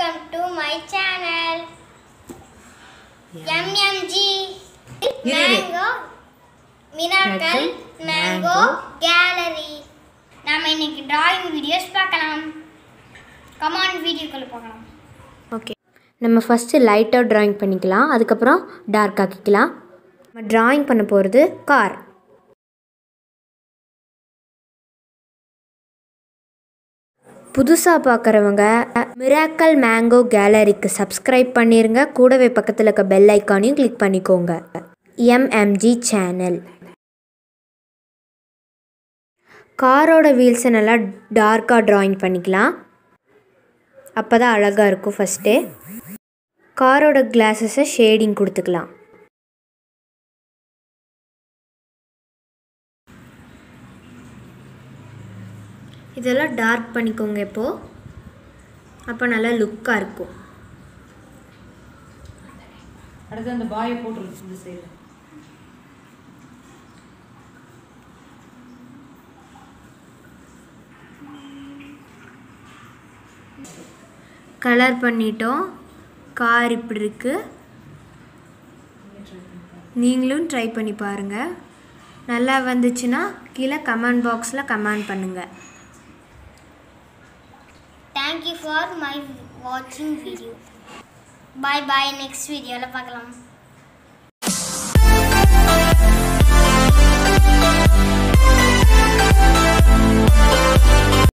Welcome to my channel MMG இரு. Mango miracle Miracle mango Mango gallery நாம இன்னைக்கு drawing videos பார்க்கலாம் come on வீடியோக்குள்ள பார்க்கலாம் ஓகே நம்ம ஃபஸ்ட்டு லைட்டாக ட்ராயிங் பண்ணிக்கலாம் அதுக்கப்புறம் டார்க் ஆக்கிக்கலாம் நம்ம ட்ராயிங் பண்ண போகிறது கார் புதுசாக பார்க்குறவங்க மிராக்கல் மேங்கோ கேலரிக்கு சப்ஸ்கிரைப் பண்ணிடுங்க கூடவே பக்கத்தில் இருக்க பெல் ஐக்கானையும் கிளிக் பண்ணிக்கோங்க எம்எம்ஜி சேனல் காரோட வீல்ஸை நல்லா டார்க்காக ட்ராயிங் பண்ணிக்கலாம் அப்போ தான் அழகாக இருக்கும் ஃபஸ்ட்டு காரோட கிளாஸஸை ஷேடிங் கொடுத்துக்கலாம் இதெல்லாம் டார்க் பண்ணிக்கோங்க இப்போது அப்போ நல்லா லுக்காக இருக்கும் அடுத்து அந்த பாயை போட்டுருக்கு இந்த சைடு கலர் பண்ணிட்டோம் கார் இப்படி இருக்குது நீங்களும் ட்ரை பண்ணி பாருங்கள் நல்லா வந்துச்சுன்னா கீழே கமெண்ட் பாக்ஸில் கமெண்ட் பண்ணுங்கள் தேங்க்யூ ஃபார் மை வாட்சிங் வீடியோ பாய் பாய் நெக்ஸ்ட் வீடியோவில் பார்க்கலாம்